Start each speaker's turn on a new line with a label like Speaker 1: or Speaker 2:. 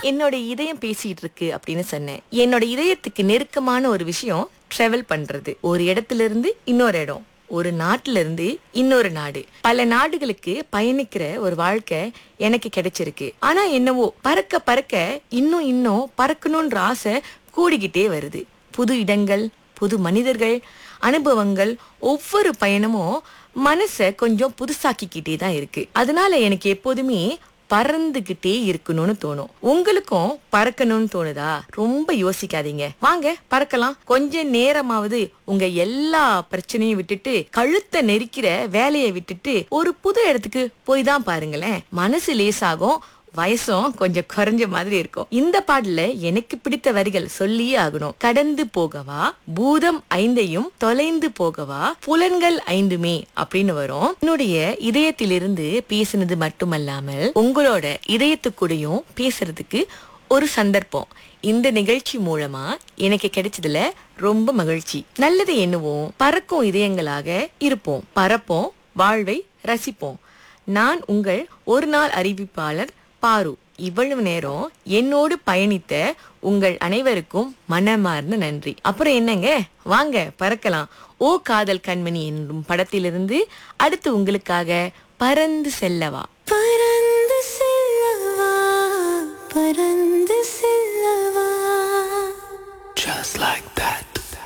Speaker 1: என்னோட இதயம் பேசிட்டு இருக்கு அப்படின்னு சொன்னேன் என்னோட இதயத்துக்கு நெருக்கமான ஒரு விஷயம் ட்ரெவல் பண்றது ஒரு இடத்துல இருந்து இன்னொரு இடம் ஒரு நாட்டுல இருந்து இன்னொரு நாடு பல நாடுகளுக்கு பயணிக்கிற ஒரு வாழ்க்கை எனக்கு கிடைச்சிருக்கு ஆனா என்னவோ பறக்க பறக்க இன்னும் இன்னும் பறக்கணும்ன்ற ஆசை கூடிக்கிட்டே வருது புது இடங்கள் புது மனிதர்கள் அனுபவங்கள் ஒவ்வொரு பயணமும் மனசை கொஞ்சம் புதுசாக்கிக்கிட்டே தான் இருக்கு அதனால எனக்கு எப்போதுமே பறந்துகிட்டே இருக்கணும்னு தோணும் உங்களுக்கும் பறக்கணும்னு தோணுதா ரொம்ப யோசிக்காதீங்க வாங்க பறக்கலாம் கொஞ்ச நேரமாவது உங்க எல்லா பிரச்சனையும் விட்டுட்டு கழுத்தை நெரிக்கிற வேலையை விட்டுட்டு ஒரு புது இடத்துக்கு போய் தான் பாருங்களேன் மனசு லேசாகும் வயசும் கொஞ்சம் குறைஞ்ச மாதிரி இருக்கும் இந்த பாடல எனக்கு பிடித்த வரிகள் சொல்லியே ஆகணும் கடந்து போகவா பூதம் ஐந்தையும் தொலைந்து போகவா புலன்கள் ஐந்துமே அப்படின்னு வரும் என்னுடைய இதயத்திலிருந்து பேசினது மட்டுமல்லாமல் உங்களோட இதயத்துக்கூடயும் பேசுறதுக்கு ஒரு சந்தர்ப்பம் இந்த நிகழ்ச்சி மூலமா எனக்கு கிடைச்சதுல ரொம்ப மகிழ்ச்சி நல்லது எண்ணுவோம் பறக்கும் இதயங்களாக இருப்போம் பறப்போம் வாழ்வை ரசிப்போம் நான் உங்கள் ஒரு நாள் அறிவிப்பாளர் பாரு இவ்வளவு நேரம் என்னோடு பயணித்த உங்கள் அனைவருக்கும் மனமார்ந்த நன்றி அப்புறம் என்னங்க வாங்க பறக்கலாம் ஓ காதல் கண்மணி என்னும் படத்திலிருந்து அடுத்து உங்களுக்காக பறந்து செல்லவா
Speaker 2: பறந்து செல்லவா பறந்து செல்லவா